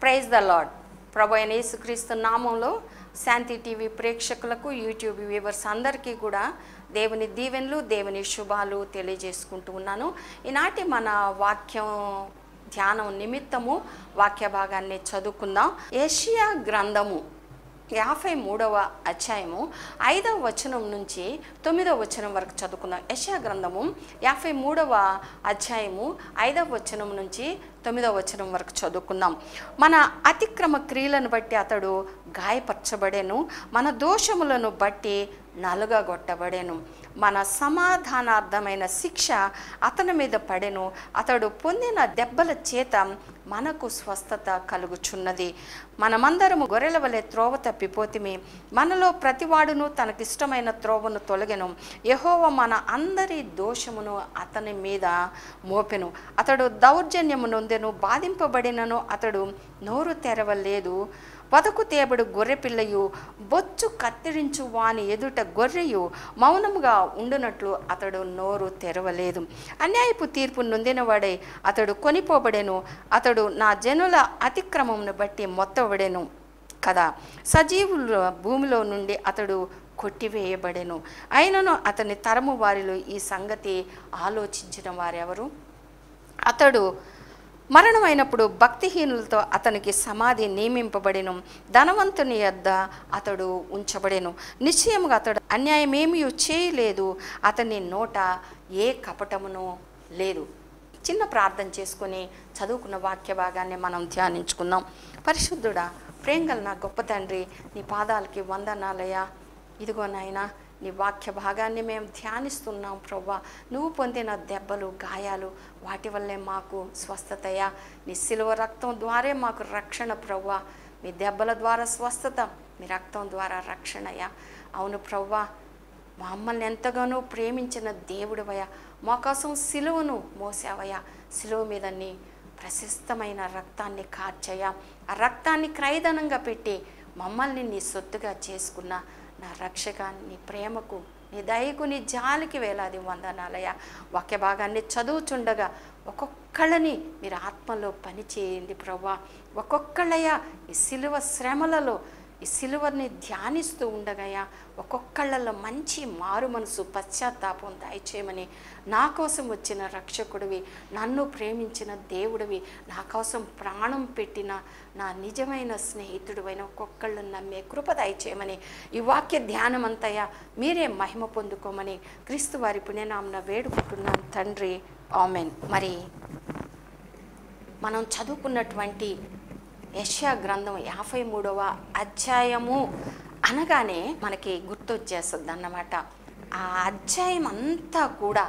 praise the lord ప్రభు అయిన యేసుక్రీస్తు నామంలో శాంతి టీవీ ప్రేక్షకులకు యూట్యూబ్ వ్యూవర్స్ అందరికీ కూడా దేవుని దీవెనలు దేవుని శుభాలు తెలియజేసుకుంటూ ఉన్నాను ఈనాటి మన వాక్యం ధ్యానం నిమిత్తము వాక్య భాగాన్ని చదువుకుందాం ఏషియా గ్రంథము యాభై మూడవ అధ్యాయము ఐదవ వచనం నుంచి తొమ్మిదవ వచనం వరకు చదువుకుందాం యశా గ్రంథము యాభై మూడవ అధ్యాయము ఐదవ వచనం నుంచి తొమ్మిదవ వచనం వరకు చదువుకుందాం మన అతిక్రమ క్రియలను బట్టి అతడు గాయపరచబడెను మన దోషములను బట్టి నలుగగొట్టబడెను మన సమాధానార్థమైన శిక్ష అతని మీద పడెను అతడు పొందిన దెబ్బల చేత మనకు స్వస్థత కలుగుచున్నది మనమందరము గొర్రెల వలె త్రోవ తప్పిపోతిమి మనలో ప్రతివాడును తనకిష్టమైన త్రోవను తొలగెను యహోవ మన అందరి దోషమును అతని మీద మోపెను అతడు దౌర్జన్యము నొందెను బాధింపబడినను అతడు నోరు తెరవలేదు వదకు తేబడు గొర్రె పిల్లయు బొచ్చు కత్తిరించు వాని ఎదుట గొర్రెయు మౌనముగా ఉండునట్లు అతడు నోరు తెరవలేదు అన్యాయపు తీర్పు నొందినవాడై అతడు కొనిపోబడెను అతడు నా జనుల అతిక్రమమును బట్టి మొత్తబడెను కదా సజీవుల భూమిలో నుండి అతడు కొట్టివేయబడెను అయినను అతని తరము వారిలో ఈ సంగతి ఆలోచించిన వారెవరు అతడు మరణమైనప్పుడు భక్తిహీనులతో అతనికి సమాధి నియమింపబడెను ధనవంతుని యొద్ద అతడు ఉంచబడెను నిశ్చయముగా అతడు అన్యాయమేమీ చేయలేదు అతని నోట ఏ కపటమును లేదు చిన్న ప్రార్థన చేసుకొని చదువుకున్న వాక్య భాగాన్ని మనం ధ్యానించుకుందాం పరిశుద్ధుడా ప్రేంగల నా గొప్ప తండ్రి నీ పాదాలకి వందనాలయ్యా ఇదిగో నాయనా నీ వాక్య భాగాన్ని మేము ధ్యానిస్తున్నాం ప్రవ్వా నువ్వు పొందిన దెబ్బలు గాయాలు వాటి వల్లే మాకు స్వస్థతయా నీ సిలువ రక్తం ద్వారే మాకు రక్షణ ప్రవ్వా మీ దెబ్బల ద్వారా స్వస్థత మీ రక్తం ద్వారా రక్షణయా అవును ప్రవ్వా మమ్మల్ని ఎంతగానో ప్రేమించిన దేవుడివయ్యా మా కోసం సిలువను మోసావయ్యా సిలువ మీద నీ ప్రశస్తమైన రక్తాన్ని కార్చయ్యా ఆ రక్తాన్ని క్రయధనంగా పెట్టి మమ్మల్ని నీ సొత్తుగా చేసుకున్న నా రక్షక నీ ప్రేమకు నీ దయకు నీ జాలికి వేలాది వందనాలయ్యా వాక్య భాగాన్ని చదువుచుండగా ఒక్కొక్కళ్ళని మీరు ఆత్మలో పని చేయండి ప్రవ్వా ఒక్కొక్కళ్ళయ్యా ఈ సిలువ శ్రమలలో ఈ సిలువని ధ్యానిస్తూ ఉండగయా ఒక్కొక్కళ్ళలో మంచి మారు మనసు పశ్చాత్తాపం దయచేయమని నా కోసం వచ్చిన రక్షకుడివి నన్ను ప్రేమించిన దేవుడివి నా కోసం ప్రాణం పెట్టిన నా నిజమైన స్నేహితుడివైన ఒక్కొక్కళ్ళు నమ్మే కృప దయచేయమని ఈ వాక్య ధ్యానం అంతయ్యా మీరే మహిమ పొందుకోమని క్రీస్తు వారి పుణ్యనామన వేడుకుంటున్నాను తండ్రి ఆమెన్ మరి మనం చదువుకున్నటువంటి యష్యా గ్రంథం యాభై మూడవ అధ్యాయము అనగానే మనకి గుర్తొచ్చేస్తుంది అన్నమాట ఆ అధ్యాయం అంతా కూడా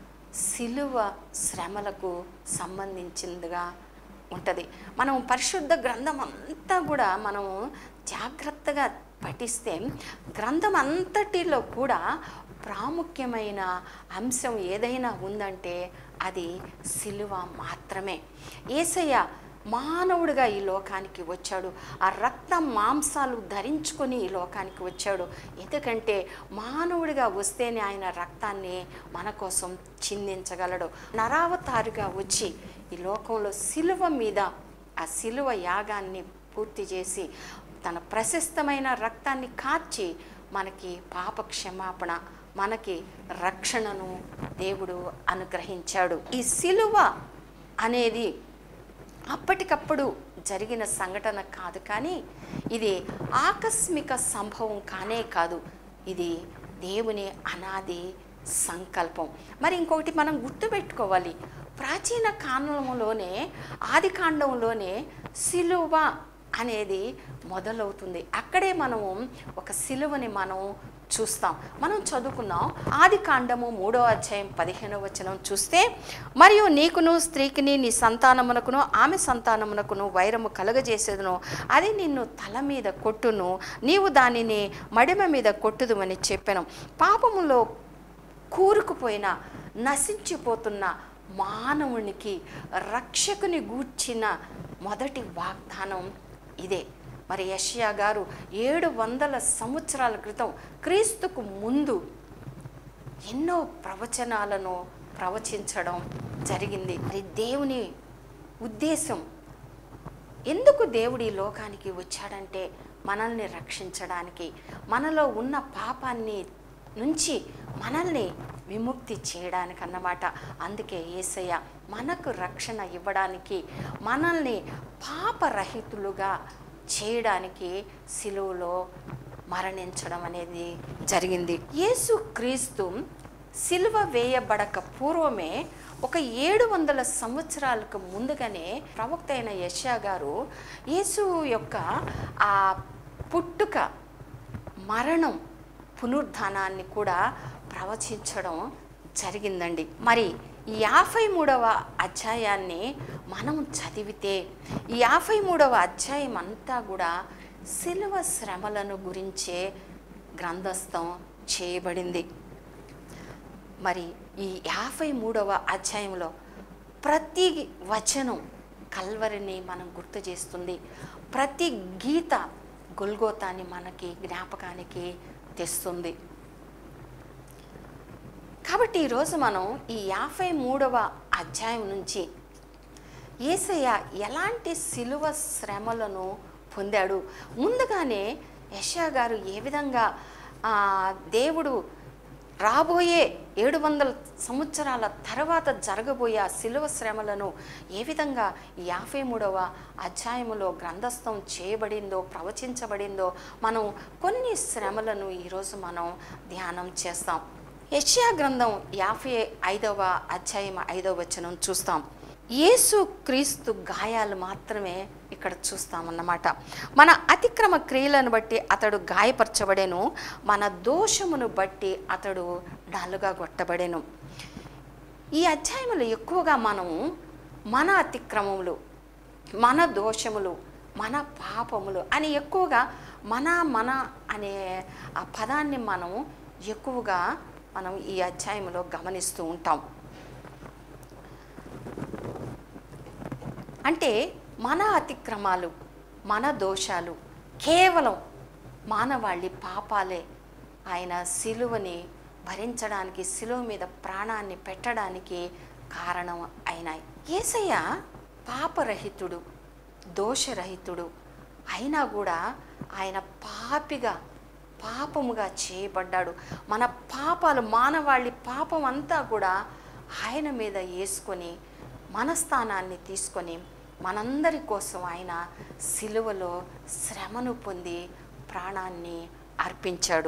సిలువ శ్రమలకు సంబంధించిందిగా ఉంటుంది మనం పరిశుద్ధ గ్రంథం అంతా కూడా మనం జాగ్రత్తగా పఠిస్తే గ్రంథం అంతటిలో కూడా ప్రాముఖ్యమైన అంశం ఏదైనా ఉందంటే అది సిలువ మాత్రమే ఏసయ్య మానవుడిగా ఈ లోకానికి వచ్చాడు ఆ రక్త మాంసాలు ధరించుకొని ఈ లోకానికి వచ్చాడు ఎందుకంటే మానవుడిగా వస్తేనే ఆయన రక్తాన్ని మన కోసం చిందించగలడు నరావతారుగా వచ్చి ఈ లోకంలో సిలువ మీద ఆ సిలువ యాగాన్ని పూర్తి చేసి తన ప్రశస్తమైన రక్తాన్ని కార్చి మనకి పాప క్షమాపణ మనకి రక్షణను దేవుడు అనుగ్రహించాడు ఈ సిలువ అనేది అప్పటికప్పుడు జరిగిన సంఘటన కాదు కానీ ఇది ఆకస్మిక సంభవం కానే కాదు ఇది దేవుని అనాది సంకల్పం మరి ఇంకొకటి మనం గుర్తుపెట్టుకోవాలి ప్రాచీన కాలంలోనే ఆది కాండంలోనే సిలువ అనేది మొదలవుతుంది అక్కడే మనము ఒక సిలువని మనం చూస్తాం మనం చదువుకున్నాం ఆది కాండము మూడో అధ్యాయం పదిహేనో వచనం చూస్తే మరియు నీకును స్త్రీకిని నీ సంతానమునకును ఆమె సంతానమునకును వైరము కలగజేసేదును అది నిన్ను తల మీద కొట్టును నీవు దానిని మడిమ మీద కొట్టుదుమని చెప్పాను పాపములో కూరుకుపోయిన నశించిపోతున్న మానవునికి రక్షకుని గూర్చిన మొదటి వాగ్దానం ఇదే మరి యషియా గారు ఏడు వందల సంవత్సరాల క్రితం క్రీస్తుకు ముందు ఎన్నో ప్రవచనాలను ప్రవచించడం జరిగింది మరి దేవుని ఉద్దేశం ఎందుకు దేవుడు ఈ లోకానికి వచ్చాడంటే మనల్ని రక్షించడానికి మనలో ఉన్న పాపాన్ని నుంచి మనల్ని విముక్తి చేయడానికి అన్నమాట అందుకే ఏసయ్య మనకు రక్షణ ఇవ్వడానికి మనల్ని పాపరహితులుగా చేయడానికి సిలువలో మరణించడం అనేది జరిగింది యేసు క్రీస్తు సిలువ వేయబడక పూర్వమే ఒక ఏడు వందల సంవత్సరాలకు ముందుగానే ప్రవక్త అయిన యష్యా గారు యేసు యొక్క ఆ పుట్టుక మరణం పునరుద్ధానాన్ని కూడా ప్రవచించడం జరిగిందండి మరి ఈ యాభై మూడవ అధ్యాయాన్ని మనం చదివితే ఈ యాభై మూడవ అధ్యాయం అంతా కూడా శిలువ శ్రమలను గురించే గ్రంథస్థం చేయబడింది మరి ఈ యాభై మూడవ అధ్యాయంలో ప్రతి వచనం కల్వరిని మనం గుర్తు చేస్తుంది ప్రతి గీత గొల్గోతాన్ని మనకి జ్ఞాపకానికి తెస్తుంది కాబట్టి ఈరోజు మనం ఈ యాభై మూడవ అధ్యాయం నుంచి ఏసయ్య ఎలాంటి సిలువ శ్రమలను పొందాడు ముందుగానే యశా గారు ఏ విధంగా ఆ, దేవుడు రాబోయే ఏడు వందల సంవత్సరాల తర్వాత జరగబోయే ఆ సిలువ శ్రమలను ఏ విధంగా ఈ యాభై మూడవ అధ్యాయములో గ్రంథస్థం చేయబడిందో ప్రవచించబడిందో మనం కొన్ని శ్రమలను ఈరోజు మనం ధ్యానం చేస్తాం యెషయా గ్రంథం యాభై ఐదవ అధ్యాయం ఐదవ వచనం చూస్తాం యేసు క్రీస్తు గాయాలు మాత్రమే ఇక్కడ చూస్తామన్నమాట మన అతిక్రమ క్రియలను బట్టి అతడు గాయపరచబడెను మన దోషమును బట్టి అతడు నలుగా కొట్టబడెను ఈ అధ్యాయంలో ఎక్కువగా మనము మన అతిక్రమములు మన దోషములు మన పాపములు అని ఎక్కువగా మన మన అనే ఆ పదాన్ని మనం ఎక్కువగా మనం ఈ అధ్యాయంలో గమనిస్తూ ఉంటాం అంటే మన అతిక్రమాలు మన దోషాలు కేవలం మానవాళి పాపాలే ఆయన సిలువని భరించడానికి సిలువ మీద ప్రాణాన్ని పెట్టడానికి కారణం అయినాయి ఏసయ్య పాపరహితుడు దోషరహితుడు అయినా కూడా ఆయన పాపిగా పాపముగా చేయబడ్డాడు మన పాపాలు మానవాళి పాపం అంతా కూడా ఆయన మీద వేసుకొని మన స్థానాన్ని తీసుకొని మనందరి కోసం ఆయన సిలువలో శ్రమను పొంది ప్రాణాన్ని అర్పించాడు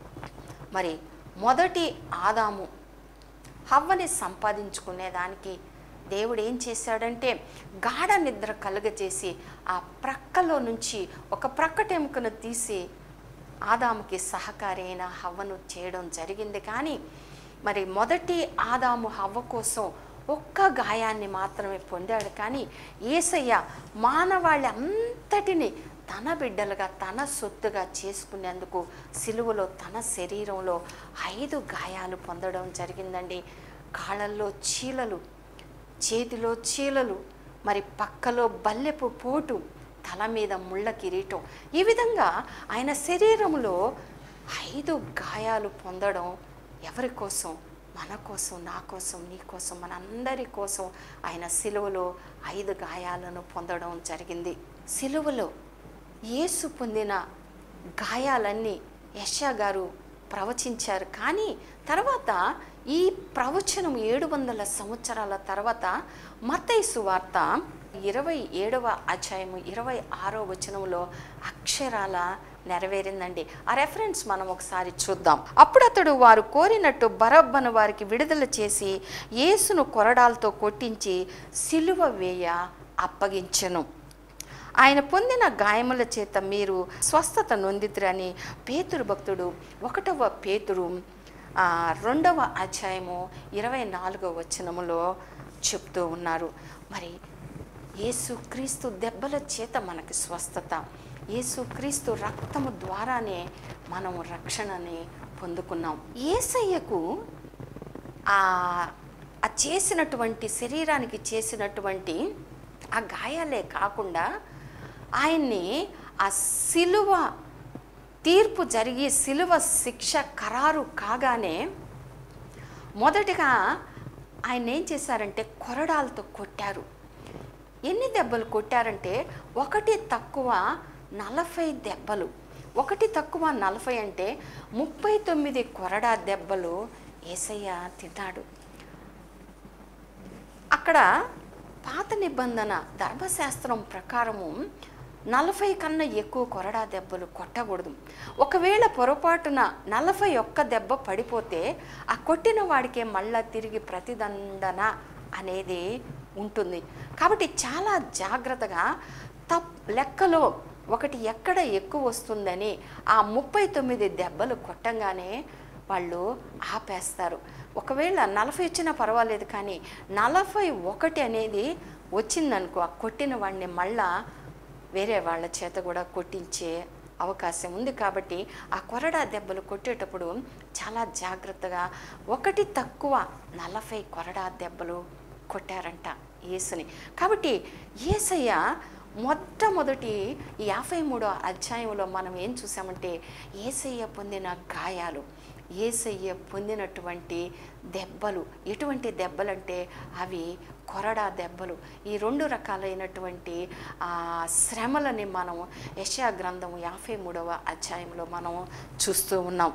మరి మొదటి ఆదాము హవ్వని సంపాదించుకునేదానికి దేవుడు ఏం చేశాడంటే గాఢ నిద్ర కలుగజేసి ఆ ప్రక్కలో నుంచి ఒక ప్రక్కటెముకను తీసి ఆదాముకి సహకారి అయిన హవ్వను చేయడం జరిగింది కానీ మరి మొదటి ఆదాము హవ్వ కోసం ఒక్క గాయాన్ని మాత్రమే పొందాడు కానీ ఏసయ్య మానవాళి అంతటిని తన బిడ్డలుగా తన సొత్తుగా చేసుకునేందుకు సిలువలో తన శరీరంలో ఐదు గాయాలు పొందడం జరిగిందండి కాళ్ళల్లో చీలలు చేతిలో చీలలు మరి పక్కలో బల్లెపు పోటు తల మీద ముళ్ళ కిరీటం ఈ విధంగా ఆయన శరీరంలో ఐదు గాయాలు పొందడం ఎవరి కోసం మన కోసం నా కోసం నీ కోసం మనందరి కోసం ఆయన సిలువలో ఐదు గాయాలను పొందడం జరిగింది సిలువలో యేసు పొందిన గాయాలన్నీ యశా గారు ప్రవచించారు కానీ తర్వాత ఈ ప్రవచనం ఏడు వందల సంవత్సరాల తర్వాత మత్తయి వార్త ఇరవై ఏడవ అధ్యాయము ఇరవై ఆరో వచనంలో అక్షరాల నెరవేరిందండి ఆ రెఫరెన్స్ మనం ఒకసారి చూద్దాం అప్పుడు అతడు వారు కోరినట్టు బరబ్బను వారికి విడుదల చేసి యేసును కొరడాలతో కొట్టించి సిలువ వేయ అప్పగించెను ఆయన పొందిన గాయముల చేత మీరు స్వస్థత నొందితురని పేతురు భక్తుడు ఒకటవ పేతురు ఆ, రెండవ అధ్యాయము ఇరవై నాలుగవ వచనములో చెప్తూ ఉన్నారు మరి యేసుక్రీస్తు దెబ్బల చేత మనకి స్వస్థత యేసుక్రీస్తు రక్తము ద్వారానే మనం రక్షణని పొందుకున్నాం ఏసయ్యకు ఆ ఆ చేసినటువంటి శరీరానికి చేసినటువంటి ఆ గాయాలే కాకుండా ఆయన్ని ఆ సిలువ తీర్పు జరిగి సిలువ శిక్ష ఖరారు కాగానే మొదటిగా ఆయన ఏం చేశారంటే కొరడాలతో కొట్టారు ఎన్ని దెబ్బలు కొట్టారంటే ఒకటి తక్కువ నలభై దెబ్బలు ఒకటి తక్కువ నలభై అంటే ముప్పై తొమ్మిది కొరడా దెబ్బలు ఏసయ్య తిన్నాడు అక్కడ పాత నిబంధన ధర్మశాస్త్రం ప్రకారము నలభై కన్నా ఎక్కువ కొరడా దెబ్బలు కొట్టకూడదు ఒకవేళ పొరపాటున నలభై ఒక్క దెబ్బ పడిపోతే ఆ కొట్టిన వాడికే మళ్ళా తిరిగి ప్రతిదండన అనేది ఉంటుంది కాబట్టి చాలా జాగ్రత్తగా తప్ లెక్కలో ఒకటి ఎక్కడ ఎక్కువ వస్తుందని ఆ ముప్పై తొమ్మిది దెబ్బలు కొట్టంగానే వాళ్ళు ఆపేస్తారు ఒకవేళ నలభై ఇచ్చినా పర్వాలేదు కానీ నలభై ఒకటి అనేది వచ్చిందనుకో ఆ కొట్టిన వాడిని మళ్ళా వేరే వాళ్ళ చేత కూడా కొట్టించే అవకాశం ఉంది కాబట్టి ఆ కొరడా దెబ్బలు కొట్టేటప్పుడు చాలా జాగ్రత్తగా ఒకటి తక్కువ నలభై కొరడా దెబ్బలు కొట్టారంట యేసుని కాబట్టి యేసయ్య మొట్టమొదటి ఈ యాభై మూడో అధ్యాయంలో మనం ఏం చూసామంటే ఏసయ్య పొందిన గాయాలు ఏసయ్య పొందినటువంటి దెబ్బలు ఎటువంటి దెబ్బలంటే అవి కొరడా దెబ్బలు ఈ రెండు రకాలైనటువంటి ఆ శ్రమలని మనం యశా గ్రంథం యాభై మూడవ అధ్యాయంలో మనం చూస్తూ ఉన్నాం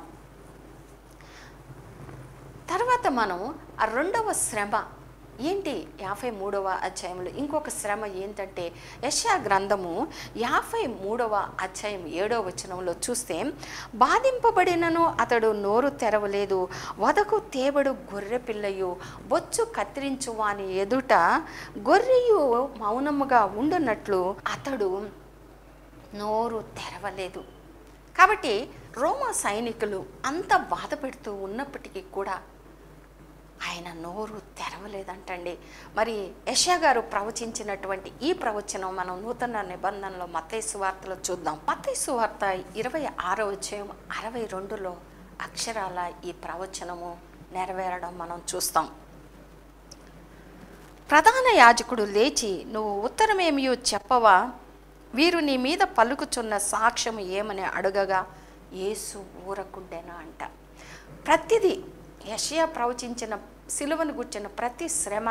తర్వాత మనం ఆ రెండవ శ్రమ ఏంటి యాభై మూడవ అధ్యాయంలో ఇంకొక శ్రమ ఏంటంటే యశా గ్రంథము యాభై మూడవ అధ్యాయం ఏడవ వచనంలో చూస్తే బాధింపబడినను అతడు నోరు తెరవలేదు వదకు తేబడు గొర్రె పిల్లయు బొచ్చు కత్తిరించు వాని ఎదుట గొర్రెయు మౌనముగా ఉండునట్లు అతడు నోరు తెరవలేదు కాబట్టి రోమా సైనికులు అంత బాధ పెడుతూ ఉన్నప్పటికీ కూడా ఆయన నోరు తెరవలేదంటండి మరి యశా గారు ప్రవచించినటువంటి ఈ ప్రవచనం మనం నూతన నిబంధనలో మత్తయి వార్తలో చూద్దాం మత్తయి వార్త ఇరవై ఆరో అధ్యాయం అరవై రెండులో అక్షరాల ఈ ప్రవచనము నెరవేరడం మనం చూస్తాం ప్రధాన యాజకుడు లేచి నువ్వు ఉత్తరమేమియో చెప్పవా వీరు నీ మీద పలుకుచున్న సాక్ష్యం ఏమని అడగగా యేసు ఊరకుండెనా అంట ప్రతిదీ యషయా ప్రవచించిన సిలువను గుర్చిన ప్రతి శ్రమ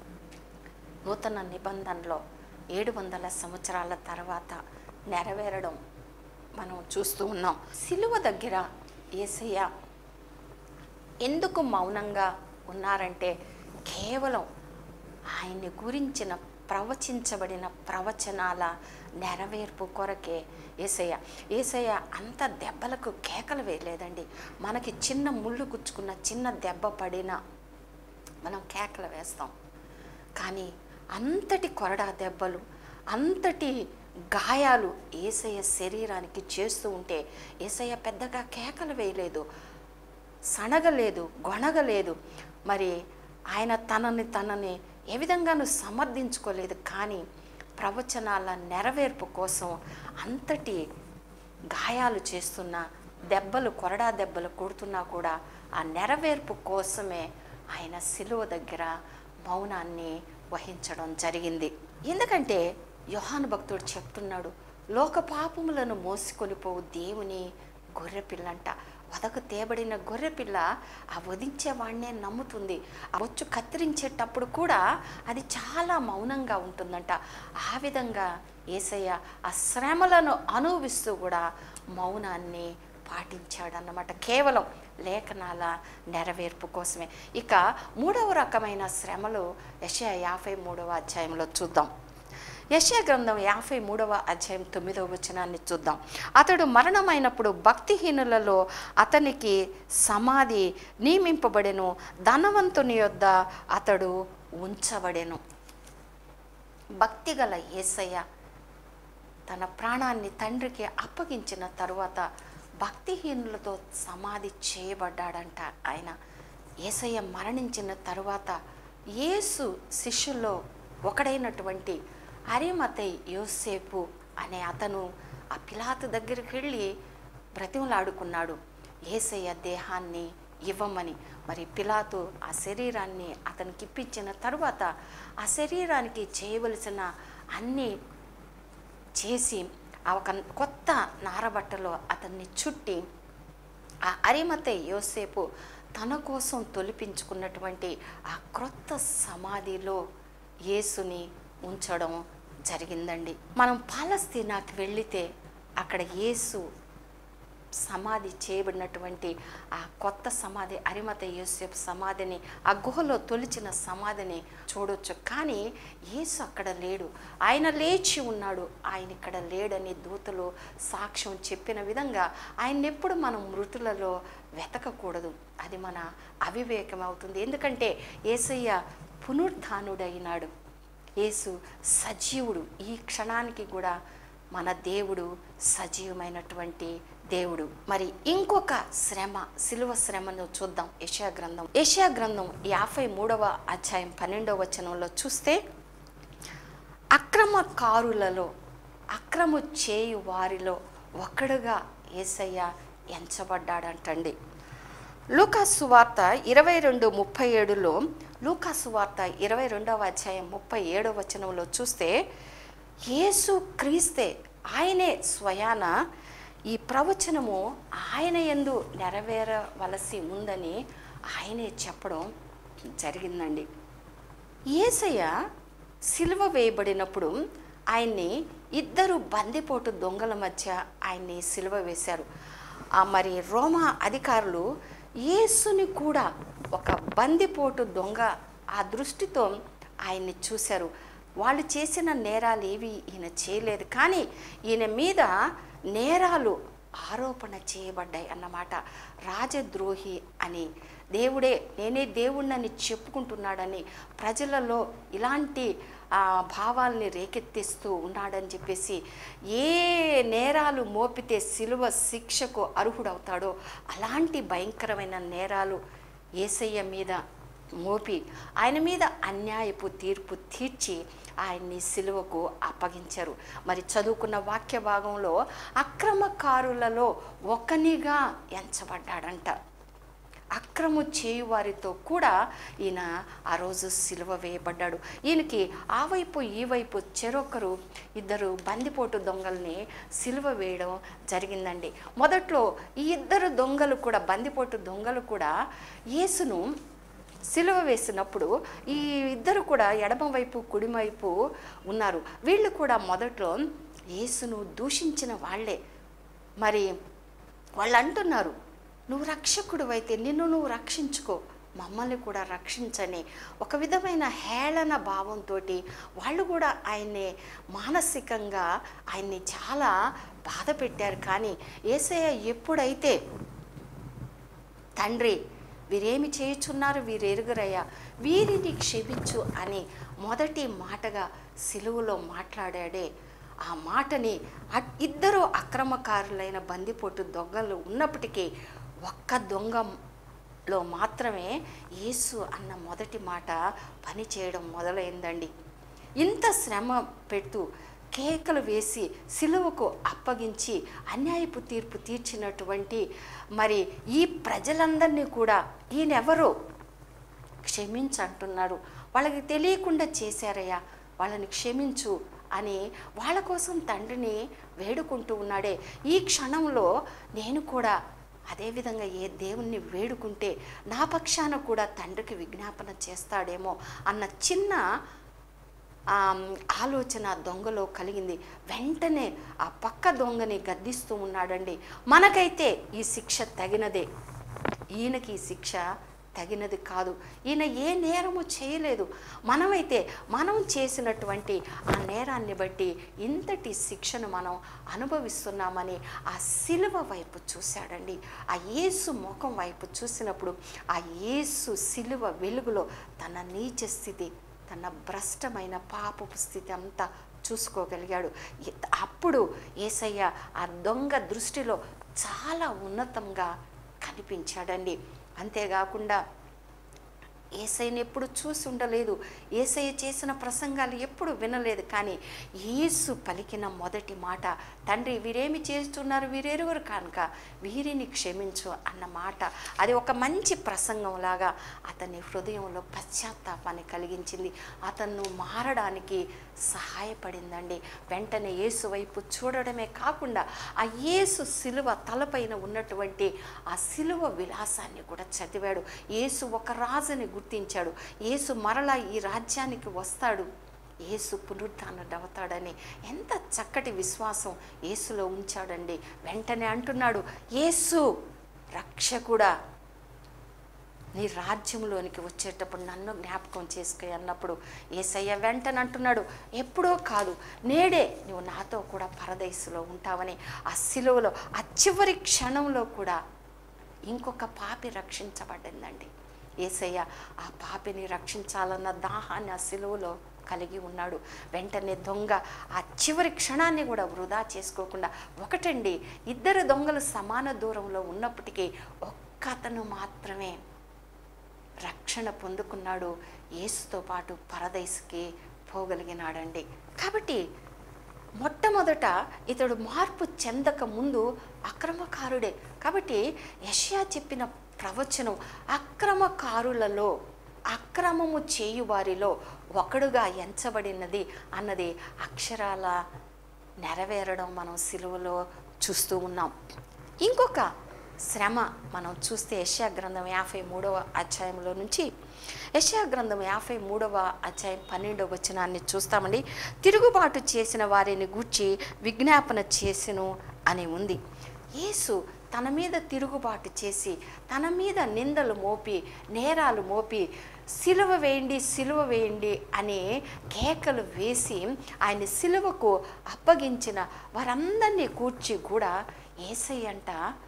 నూతన నిబంధనలో ఏడు వందల సంవత్సరాల తర్వాత నెరవేరడం మనం చూస్తూ ఉన్నాం సిలువ దగ్గర ఏసయ్య ఎందుకు మౌనంగా ఉన్నారంటే కేవలం ఆయన్ని గురించిన ప్రవచించబడిన ప్రవచనాల నెరవేర్పు కొరకే ఏసయ్య ఏసయ్య అంత దెబ్బలకు కేకలు వేయలేదండి మనకి చిన్న ముళ్ళు గుచ్చుకున్న చిన్న దెబ్బ పడినా మనం కేకలు వేస్తాం కానీ అంతటి కొరడా దెబ్బలు అంతటి గాయాలు ఏసయ్య శరీరానికి చేస్తూ ఉంటే ఏసయ్య పెద్దగా కేకలు వేయలేదు సనగలేదు గొణగలేదు మరి ఆయన తనని తనని ఏ విధంగానూ సమర్థించుకోలేదు కానీ ప్రవచనాల నెరవేర్పు కోసం అంతటి గాయాలు చేస్తున్న దెబ్బలు కొరడా దెబ్బలు కొడుతున్నా కూడా ఆ నెరవేర్పు కోసమే ఆయన సిలువ దగ్గర మౌనాన్ని వహించడం జరిగింది ఎందుకంటే యోహాను భక్తుడు చెప్తున్నాడు లోక పాపములను మోసుకొని పోవు దేవుని గొర్రెపిల్లంట వదకు తేబడిన గొర్రెపిల్ల ఆ వధించేవాడినే నమ్ముతుంది ఆ బొచ్చు కత్తిరించేటప్పుడు కూడా అది చాలా మౌనంగా ఉంటుందంట ఆ విధంగా ఏసయ్య ఆ శ్రమలను అనుభవిస్తూ కూడా మౌనాన్ని పాటించాడన్నమాట కేవలం లేఖనాల నెరవేర్పు కోసమే ఇక మూడవ రకమైన శ్రమలు యశ యాభై మూడవ అధ్యాయంలో చూద్దాం యశయ గ్రంథం యాభై మూడవ అధ్యాయం తొమ్మిదవ వచనాన్ని చూద్దాం అతడు మరణమైనప్పుడు భక్తిహీనులలో అతనికి సమాధి నియమింపబడెను ధనవంతుని యొద్ద అతడు ఉంచబడెను భక్తిగల యేసయ్య తన ప్రాణాన్ని తండ్రికి అప్పగించిన తరువాత భక్తిహీనులతో సమాధి చేయబడ్డాడంట ఆయన ఏసయ్య మరణించిన తరువాత యేసు శిష్యుల్లో ఒకడైనటువంటి అరిమతై యోసేపు అనే అతను ఆ పిలాతు దగ్గరికి వెళ్ళి బ్రతిమలాడుకున్నాడు ఏసయ్య దేహాన్ని ఇవ్వమని మరి పిలాతు ఆ శరీరాన్ని అతనికి ఇప్పించిన తరువాత ఆ శరీరానికి చేయవలసిన అన్ని చేసి ఆ ఒక కొత్త నారబట్టలో అతన్ని చుట్టి ఆ అరిమతే యోసేపు తన కోసం తొలిపించుకున్నటువంటి ఆ క్రొత్త సమాధిలో యేసుని ఉంచడం జరిగిందండి మనం పాలస్తీనాకి వెళితే అక్కడ యేసు సమాధి చేయబడినటువంటి ఆ కొత్త సమాధి అరిమత యోసేపు సమాధిని ఆ గుహలో తొలిచిన సమాధిని చూడొచ్చు కానీ యేసు అక్కడ లేడు ఆయన లేచి ఉన్నాడు ఆయన ఇక్కడ లేడని దూతలు సాక్ష్యం చెప్పిన విధంగా ఆయన ఎప్పుడు మనం మృతులలో వెతకకూడదు అది మన అవివేకం అవుతుంది ఎందుకంటే ఏసయ్య పునరుద్ధానుడైనాడు యేసు సజీవుడు ఈ క్షణానికి కూడా మన దేవుడు సజీవమైనటువంటి దేవుడు మరి ఇంకొక శ్రమ సిలువ శ్రమను చూద్దాం యశా గ్రంథం యశా గ్రంథం యాభై మూడవ అధ్యాయం పన్నెండవ వచనంలో చూస్తే అక్రమకారులలో అక్రము చేయు వారిలో ఒకడుగా ఏసయ్య ఎంచబడ్డాడంటండి లూకాసు వార్త ఇరవై రెండు ముప్పై ఏడులో లూకాసు వార్త ఇరవై రెండవ అధ్యాయం ముప్పై ఏడవ వచనంలో చూస్తే యేసు క్రీస్తే ఆయనే స్వయాన ఈ ప్రవచనము ఆయన ఎందు నెరవేరవలసి ఉందని ఆయనే చెప్పడం జరిగిందండి ఏసయ్య సిలువ వేయబడినప్పుడు ఆయన్ని ఇద్దరు బందిపోటు దొంగల మధ్య ఆయన్ని సిలువ వేశారు ఆ మరి రోమా అధికారులు యేసుని కూడా ఒక బందిపోటు దొంగ ఆ దృష్టితో ఆయన్ని చూశారు వాళ్ళు చేసిన నేరాలు ఏవి ఈయన చేయలేదు కానీ ఈయన మీద నేరాలు ఆరోపణ చేయబడ్డాయి అన్నమాట రాజద్రోహి అని దేవుడే నేనే దేవుణ్ణని చెప్పుకుంటున్నాడని ప్రజలలో ఇలాంటి ఆ, భావాల్ని రేకెత్తిస్తూ ఉన్నాడని చెప్పేసి ఏ నేరాలు మోపితే సిలువ శిక్షకు అర్హుడవుతాడో అలాంటి భయంకరమైన నేరాలు ఏసయ్య మీద మోపి ఆయన మీద అన్యాయపు తీర్పు తీర్చి ఆయన్ని సిలువకు అప్పగించారు మరి చదువుకున్న వాక్య భాగంలో అక్రమకారులలో ఒకనిగా ఎంచబడ్డాడంట అక్రము చేయు వారితో కూడా ఈయన ఆ రోజు సిలువ వేయబడ్డాడు ఈయనకి ఆ వైపు ఈ వైపు చెరొకరు ఇద్దరు బందిపోటు దొంగల్ని సిలువ వేయడం జరిగిందండి మొదట్లో ఈ ఇద్దరు దొంగలు కూడా బందిపోటు దొంగలు కూడా యేసును సిలువ వేసినప్పుడు ఈ ఇద్దరు కూడా ఎడమ వైపు కుడివైపు ఉన్నారు వీళ్ళు కూడా మొదట్లో యేసును దూషించిన వాళ్ళే మరి వాళ్ళు అంటున్నారు నువ్వు రక్షకుడు అయితే నిన్ను నువ్వు రక్షించుకో మమ్మల్ని కూడా రక్షించని ఒక విధమైన హేళన భావంతో వాళ్ళు కూడా ఆయన్ని మానసికంగా ఆయన్ని చాలా బాధ పెట్టారు కానీ ఏసయ్య ఎప్పుడైతే తండ్రి వీరేమి చేయుచున్నారు వీరు ఎరుగురయ్యా వీరిని క్షమించు అని మొదటి మాటగా సిలువలో మాట్లాడాడే ఆ మాటని అ- ఇద్దరు అక్రమకారులైన బందిపోటు దొంగలు ఉన్నప్పటికీ ఒక్క దొంగలో మాత్రమే యేసు అన్న మొదటి మాట పని చేయడం మొదలైందండి ఇంత శ్రమ పెడుతూ కేకలు వేసి సిలువకు అప్పగించి అన్యాయపు తీర్పు తీర్చినటువంటి మరి ఈ ప్రజలందరినీ కూడా ఈయనెవరో క్షమించంటున్నారు వాళ్ళకి తెలియకుండా చేశారయ్యా వాళ్ళని క్షమించు అని వాళ్ళ కోసం తండ్రిని వేడుకుంటూ ఉన్నాడే ఈ క్షణంలో నేను కూడా అదేవిధంగా ఏ దేవుణ్ణి వేడుకుంటే నా పక్షాన కూడా తండ్రికి విజ్ఞాపన చేస్తాడేమో అన్న చిన్న ఆ, ఆలోచన దొంగలో కలిగింది వెంటనే ఆ పక్క దొంగని గద్దిస్తూ ఉన్నాడండి మనకైతే ఈ శిక్ష తగినదే ఈయనకి ఈ శిక్ష తగినది కాదు ఈయన ఏ నేరము చేయలేదు మనమైతే మనం చేసినటువంటి ఆ నేరాన్ని బట్టి ఇంతటి శిక్షను మనం అనుభవిస్తున్నామని ఆ సిలువ వైపు చూశాడండి ఆ యేసు ముఖం వైపు చూసినప్పుడు ఆ యేసు సిలువ వెలుగులో తన నీచ స్థితి తన భ్రష్టమైన పాపపు స్థితి అంతా చూసుకోగలిగాడు ఎ- అప్పుడు ఏసయ్య ఆ దొంగ దృష్టిలో చాలా ఉన్నతంగా కనిపించాడండి అంతేకాకుండా ఏసైని ఎప్పుడు చూసి ఉండలేదు ఏసయ్య చేసిన ప్రసంగాలు ఎప్పుడు వినలేదు కానీ యేసు పలికిన మొదటి మాట తండ్రి వీరేమి చేస్తున్నారు వీరెరువురు కనుక వీరిని క్షమించు అన్న మాట అది ఒక మంచి ప్రసంగంలాగా అతని హృదయంలో పశ్చాత్తాపాన్ని కలిగించింది అతను మారడానికి సహాయపడిందండి వెంటనే యేసు వైపు చూడడమే కాకుండా ఆ యేసు సిలువ తలపైన ఉన్నటువంటి ఆ సిలువ విలాసాన్ని కూడా చదివాడు యేసు ఒక రాజుని గుర్తించాడు యేసు మరలా ఈ రాజ్యానికి వస్తాడు యేసు పునరుద్ధానుడవుతాడని ఎంత చక్కటి విశ్వాసం యేసులో ఉంచాడండి వెంటనే అంటున్నాడు యేసు రక్షకుడా నీ రాజ్యంలోనికి వచ్చేటప్పుడు నన్ను జ్ఞాపకం చేసుకో అన్నప్పుడు ఏసయ్య వెంటనే అంటున్నాడు ఎప్పుడో కాదు నేడే నువ్వు నాతో కూడా పరదేశంలో ఉంటావని ఆ సిలువలో ఆ చివరి క్షణంలో కూడా ఇంకొక పాపి రక్షించబడిందండి ఏసయ్య ఆ పాపిని రక్షించాలన్న దాహాన్ని ఆ సిలువలో కలిగి ఉన్నాడు వెంటనే దొంగ ఆ చివరి క్షణాన్ని కూడా వృధా చేసుకోకుండా ఒకటండి ఇద్దరు దొంగలు సమాన దూరంలో ఉన్నప్పటికీ ఒక్క అతను మాత్రమే రక్షణ పొందుకున్నాడు యేసుతో పాటు పరదైసుకి పోగలిగినాడండి కాబట్టి మొట్టమొదట ఇతడు మార్పు చెందక ముందు అక్రమకారుడే కాబట్టి యష్యా చెప్పిన ప్రవచనం అక్రమకారులలో అక్రమము చేయువారిలో ఒకడుగా ఎంచబడినది అన్నది అక్షరాల నెరవేరడం మనం సిలువలో చూస్తూ ఉన్నాం ఇంకొక శ్రమ మనం చూస్తే యశా గ్రంథం యాభై మూడవ అధ్యాయంలో నుంచి యశా గ్రంథం యాభై మూడవ అధ్యాయం పన్నెండవ వచనాన్ని చూస్తామండి తిరుగుబాటు చేసిన వారిని గూర్చి విజ్ఞాపన చేసెను అని ఉంది యేసు తన మీద తిరుగుబాటు చేసి తన మీద నిందలు మోపి నేరాలు మోపి సిలువ వేయండి సిలువ వేయండి అని కేకలు వేసి ఆయన సిలువకు అప్పగించిన వారందరినీ కూర్చి కూడా ఏసయ్యంట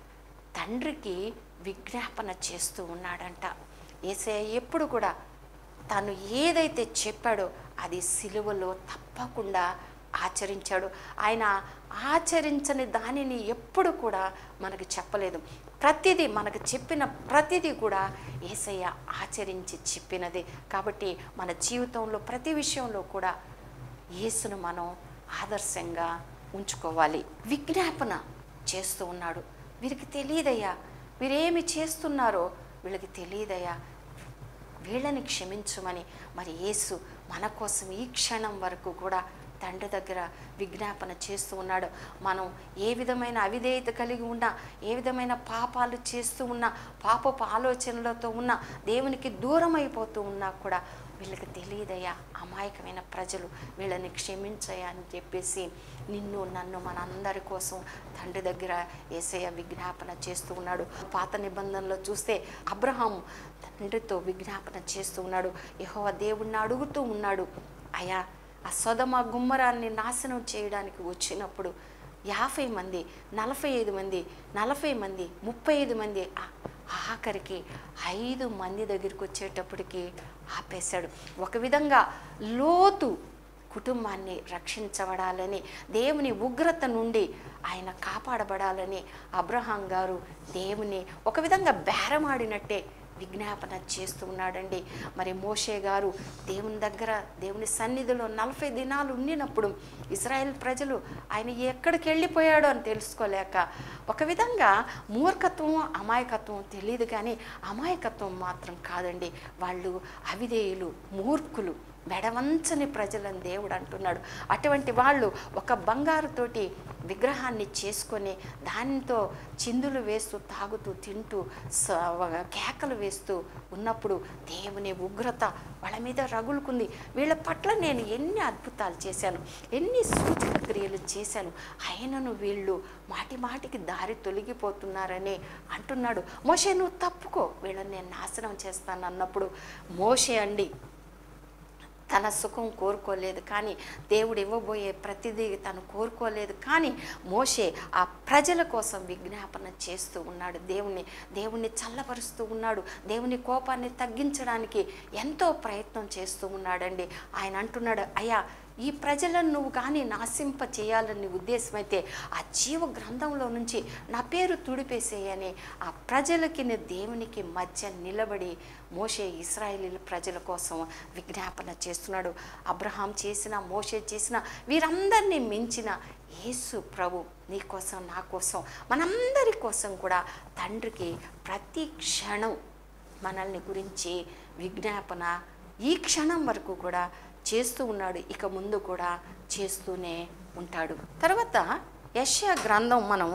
తండ్రికి విజ్ఞాపన చేస్తూ ఉన్నాడంట ఏసయ్య ఎప్పుడు కూడా తను ఏదైతే చెప్పాడో అది సిలువలో తప్పకుండా ఆచరించాడు ఆయన ఆచరించని దానిని ఎప్పుడు కూడా మనకు చెప్పలేదు ప్రతిదీ మనకు చెప్పిన ప్రతిదీ కూడా ఏసయ్య ఆచరించి చెప్పినది కాబట్టి మన జీవితంలో ప్రతి విషయంలో కూడా యేసును మనం ఆదర్శంగా ఉంచుకోవాలి విజ్ఞాపన చేస్తూ ఉన్నాడు వీరికి తెలియదయ్యా వీరేమి చేస్తున్నారో వీళ్ళకి తెలియదయ్యా వీళ్ళని క్షమించమని మరి యేసు మన కోసం ఈ క్షణం వరకు కూడా తండ్రి దగ్గర విజ్ఞాపన చేస్తూ ఉన్నాడు మనం ఏ విధమైన అవిధేయత కలిగి ఉన్నా ఏ విధమైన పాపాలు చేస్తూ ఉన్నా పాపపు ఆలోచనలతో ఉన్నా దేవునికి దూరం అయిపోతూ ఉన్నా కూడా వీళ్ళకి తెలియదయ్యా అమాయకమైన ప్రజలు వీళ్ళని క్షమించయ్యా అని చెప్పేసి నిన్ను నన్ను మనందరి కోసం తండ్రి దగ్గర ఏసయ్య విజ్ఞాపన చేస్తూ ఉన్నాడు పాత నిబంధనలో చూస్తే అబ్రహాం తండ్రితో విజ్ఞాపన చేస్తూ ఉన్నాడు యెహోవా దేవుణ్ణి అడుగుతూ ఉన్నాడు అయా ఆ సొదమ గుమ్మరాన్ని నాశనం చేయడానికి వచ్చినప్పుడు యాభై మంది నలభై ఐదు మంది నలభై మంది ముప్పై ఐదు మంది ఆ- ఆఖరికి ఐదు మంది దగ్గరికి వచ్చేటప్పటికి ఆపేశాడు ఒక విధంగా లోతు కుటుంబాన్ని రక్షించబడాలని దేవుని ఉగ్రత నుండి ఆయన కాపాడబడాలని అబ్రహాం గారు దేవుని ఒక విధంగా బేరమాడినట్టే విజ్ఞాపన చేస్తూ ఉన్నాడండి మరి మోషే గారు దేవుని దగ్గర దేవుని సన్నిధిలో నలభై దినాలు ఉండినప్పుడు ఇజ్రాయెల్ ప్రజలు ఆయన ఎక్కడికి వెళ్ళిపోయాడో అని తెలుసుకోలేక ఒక విధంగా మూర్ఖత్వం అమాయకత్వం తెలియదు కానీ అమాయకత్వం మాత్రం కాదండి వాళ్ళు అవిధేయులు మూర్ఖులు మెడవంచని ప్రజలని దేవుడు అంటున్నాడు అటువంటి వాళ్ళు ఒక బంగారుతోటి విగ్రహాన్ని చేసుకొని దానితో చిందులు వేస్తూ తాగుతూ తింటూ స- కేకలు వేస్తూ ఉన్నప్పుడు దేవుని ఉగ్రత వాళ్ళ మీద రగులుకుంది వీళ్ళ పట్ల నేను ఎన్ని అద్భుతాలు చేశాను ఎన్ని సూచక క్రియలు చేశాను అయినను వీళ్ళు మాటి మాటికి దారి తొలగిపోతున్నారని అంటున్నాడు మోషే నువ్వు తప్పుకో వీళ్ళని నేను నాశనం చేస్తాను అన్నప్పుడు మోషే అండి తన సుఖం కోరుకోలేదు కానీ దేవుడు ఇవ్వబోయే ప్రతిదీ తను కోరుకోలేదు కానీ మోషే ఆ ప్రజల కోసం విజ్ఞాపన చేస్తూ ఉన్నాడు దేవుణ్ణి దేవుణ్ణి చల్లపరుస్తూ ఉన్నాడు దేవుని కోపాన్ని తగ్గించడానికి ఎంతో ప్రయత్నం చేస్తూ ఉన్నాడండి ఆయన అంటున్నాడు అయ్యా ఈ ప్రజలను నువ్వు కానీ నాశింప చేయాలని ఉద్దేశమైతే ఆ జీవ గ్రంథంలో నుంచి నా పేరు తుడిపేసేయని ఆ ప్రజలకి నీ దేవునికి మధ్య నిలబడి మోషే ఇస్రాయేలీల ప్రజల కోసం విజ్ఞాపన చేస్తున్నాడు అబ్రహాం చేసిన మోషే చేసిన వీరందరినీ మించిన యేసు ప్రభు నీ కోసం నా కోసం మనందరి కోసం కూడా తండ్రికి ప్రతి క్షణం మనల్ని గురించి విజ్ఞాపన ఈ క్షణం వరకు కూడా చేస్తూ ఉన్నాడు ఇక ముందు కూడా చేస్తూనే ఉంటాడు తర్వాత యెషయా గ్రంథం మనం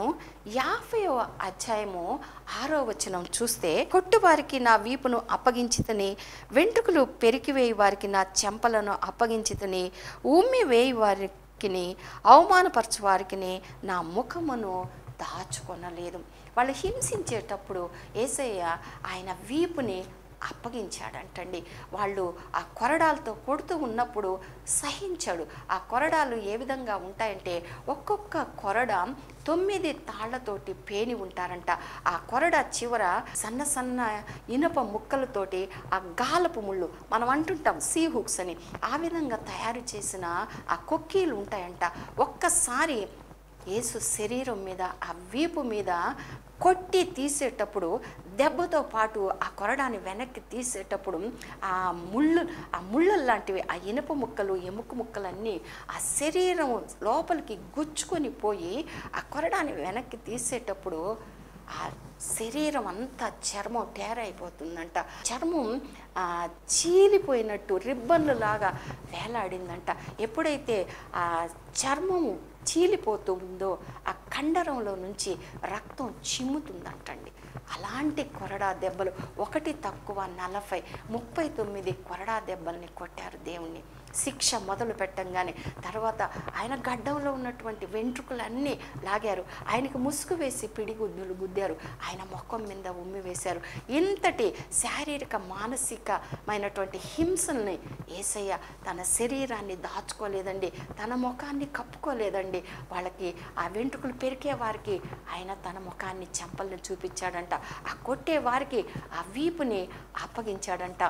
యాభైవ అధ్యాయము ఆరో వచనం చూస్తే కొట్టువారికి నా వీపును అప్పగించితని వెంట్రుకలు పెరికివేయి వారికి నా చెంపలను అప్పగించితని ఉమ్మి వేయి వారికి అవమానపరచు వారికి నా ముఖమును దాచుకొనలేదు వాళ్ళు హింసించేటప్పుడు ఏసయ్య ఆయన వీపుని అప్పగించాడంటండి వాళ్ళు ఆ కొరడాలతో కొడుతూ ఉన్నప్పుడు సహించాడు ఆ కొరడాలు ఏ విధంగా ఉంటాయంటే ఒక్కొక్క కొరడ తొమ్మిది తాళ్లతోటి పేని ఉంటారంట ఆ కొరడ చివర సన్న సన్న ఇనుప ముక్కలతోటి ఆ గాలపు ముళ్ళు మనం అంటుంటాం సీ హుక్స్ అని ఆ విధంగా తయారు చేసిన ఆ కొక్కీలు ఉంటాయంట ఒక్కసారి యేసు శరీరం మీద ఆ వీపు మీద కొట్టి తీసేటప్పుడు దెబ్బతో పాటు ఆ కొరడాన్ని వెనక్కి తీసేటప్పుడు ఆ ముళ్ళు ఆ ముళ్ళు లాంటివి ఆ ఇనుప ముక్కలు ఎముక ముక్కలన్నీ ఆ శరీరం లోపలికి గుచ్చుకొని పోయి ఆ కొరడాన్ని వెనక్కి తీసేటప్పుడు ఆ శరీరం అంతా చర్మం తేరైపోతుందంట చర్మం ఆ, చీలిపోయినట్టు రిబ్బన్లు లాగా వేలాడిందంట ఎప్పుడైతే ఆ చర్మము చీలిపోతుందో ఆ కండరంలో నుంచి రక్తం చిమ్ముతుందంటండి అలాంటి కొరడా దెబ్బలు ఒకటి తక్కువ నలభై ముప్పై తొమ్మిది కొరడా దెబ్బల్ని కొట్టారు దేవుణ్ణి శిక్ష మొదలు పెట్టంగానే తర్వాత ఆయన గడ్డంలో ఉన్నటువంటి వెంట్రుకలన్నీ లాగారు ఆయనకు ముసుగు వేసి పిడిగుద్దులు గుద్దారు ఆయన ముఖం మీద ఉమ్మి వేశారు ఇంతటి శారీరక మానసికమైనటువంటి హింసల్ని ఏసయ్య తన శరీరాన్ని దాచుకోలేదండి తన ముఖాన్ని కప్పుకోలేదండి వాళ్ళకి ఆ వెంట్రుకలు పెరికే వారికి ఆయన తన ముఖాన్ని చెంపల్ని చూపించాడంట ఆ కొట్టే వారికి ఆ వీపుని అప్పగించాడంట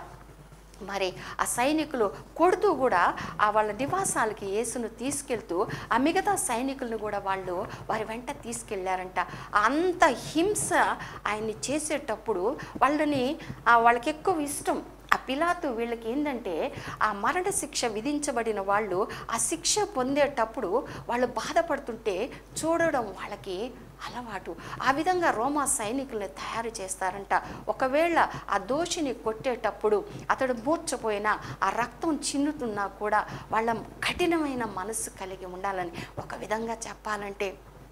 మరి ఆ సైనికులు కొడుతూ కూడా ఆ వాళ్ళ నివాసాలకి యేసును తీసుకెళ్తూ ఆ మిగతా సైనికులను కూడా వాళ్ళు వారి వెంట తీసుకెళ్లారంట అంత హింస ఆయన్ని చేసేటప్పుడు వాళ్ళని ఆ వాళ్ళకి ఎక్కువ ఇష్టం ఆ పిలాతు వీళ్ళకి ఏంటంటే ఆ మరణ శిక్ష విధించబడిన వాళ్ళు ఆ శిక్ష పొందేటప్పుడు వాళ్ళు బాధపడుతుంటే చూడడం వాళ్ళకి అలవాటు ఆ విధంగా రోమా సైనికుల్ని తయారు చేస్తారంట ఒకవేళ ఆ దోషిని కొట్టేటప్పుడు అతడు మూర్చపోయినా ఆ రక్తం చిన్నుతున్నా కూడా వాళ్ళ కఠినమైన మనసు కలిగి ఉండాలని ఒక విధంగా చెప్పాలంటే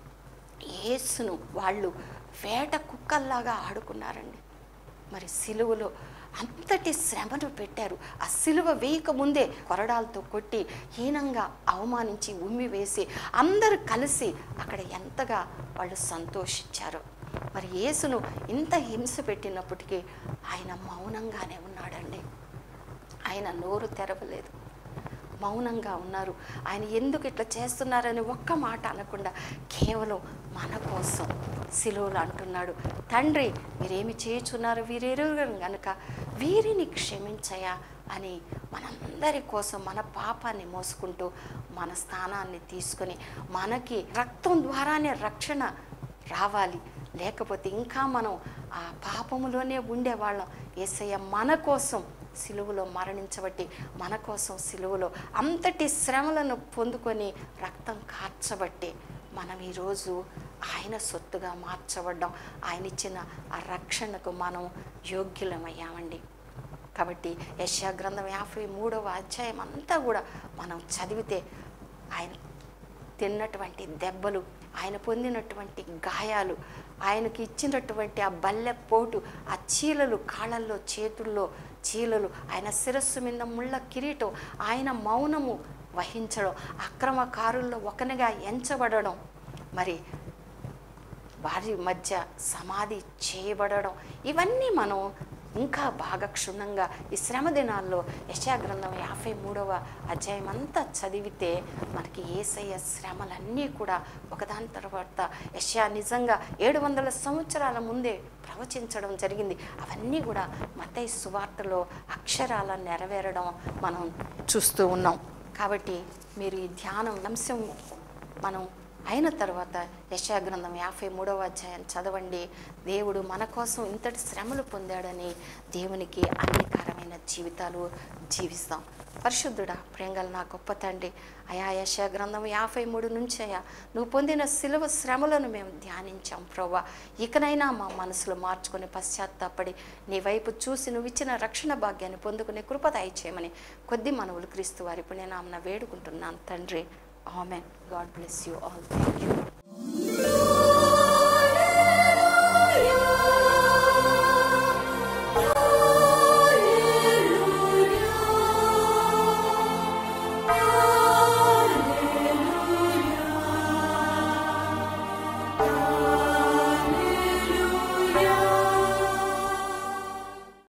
యేసును వాళ్ళు వేట కుక్కల్లాగా ఆడుకున్నారండి మరి సిలువలో అంతటి శ్రమను పెట్టారు ఆ సిలువ వేయక ముందే కొరడాలతో కొట్టి హీనంగా అవమానించి ఉమ్మి వేసి అందరూ కలిసి అక్కడ ఎంతగా వాళ్ళు సంతోషించారు మరి యేసును ఇంత హింస పెట్టినప్పటికీ ఆయన మౌనంగానే ఉన్నాడండి ఆయన నోరు తెరవలేదు మౌనంగా ఉన్నారు ఆయన ఎందుకు ఇట్లా చేస్తున్నారని ఒక్క మాట అనకుండా కేవలం మన కోసం సిలువలు అంటున్నాడు తండ్రి మీరేమి చేయుచున్నారు వీరెరుగరు గనుక వీరిని క్షమించయా అని మనందరి కోసం మన పాపాన్ని మోసుకుంటూ మన స్థానాన్ని తీసుకొని మనకి రక్తం ద్వారానే రక్షణ రావాలి లేకపోతే ఇంకా మనం ఆ పాపములోనే ఉండేవాళ్ళం ఏసయ్య మన కోసం సిలువలో మరణించబట్టి మన కోసం సిలువలో అంతటి శ్రమలను పొందుకొని రక్తం కార్చబట్టి మనం ఈరోజు ఆయన సొత్తుగా మార్చబడ్డాం ఆయన ఇచ్చిన ఆ రక్షణకు మనం యోగ్యులమయ్యామండి కాబట్టి యశా గ్రంథం యాభై మూడవ అధ్యాయం అంతా కూడా మనం చదివితే ఆయన తిన్నటువంటి దెబ్బలు ఆయన పొందినటువంటి గాయాలు ఆయనకి ఇచ్చినటువంటి ఆ బల్లె పోటు ఆ చీలలు కాళ్ళల్లో చేతుల్లో చీలలు ఆయన శిరస్సు మీద ముళ్ళ కిరీటం ఆయన మౌనము వహించడం అక్రమకారుల్లో ఒకనిగా ఎంచబడడం మరి వారి మధ్య సమాధి చేయబడడం ఇవన్నీ మనం ఇంకా బాగా క్షుణ్ణంగా ఈ శ్రమ దినాల్లో యశాగ్రంథం యాభై మూడవ అధ్యాయం అంతా చదివితే మనకి ఏసయ్య శ్రమలన్నీ కూడా ఒకదాని తర్వాత యశా నిజంగా ఏడు వందల సంవత్సరాల ముందే ప్రవచించడం జరిగింది అవన్నీ కూడా మతయ్య సువార్తలో అక్షరాల నెరవేరడం మనం చూస్తూ ఉన్నాం కాబట్టి మీరు ఈ ధ్యానం అంశం మనం అయిన తర్వాత యశాగ్రంథం యాభై మూడవ అధ్యాయం చదవండి దేవుడు మన కోసం ఇంతటి శ్రమలు పొందాడని దేవునికి అంగీకారమైన జీవితాలు జీవిస్తాం పరిశుద్ధుడా ప్రేంగల నా గొప్ప తండ్రి అయా యశా గ్రంథం యాభై మూడు నుంచి అయా నువ్వు పొందిన సిలువ శ్రమలను మేము ధ్యానించాం ప్రవ్వా ఇకనైనా మా మనసులు మార్చుకొని పశ్చాత్తాపడి నీ వైపు చూసి నువ్వు ఇచ్చిన రక్షణ భాగ్యాన్ని పొందుకునే కృప దయచేయమని కొద్ది మనవులు క్రీస్తు వారి ఇప్పుడు నేను ఆమెను వేడుకుంటున్నాను తండ్రి amen God bless you all thank you Thank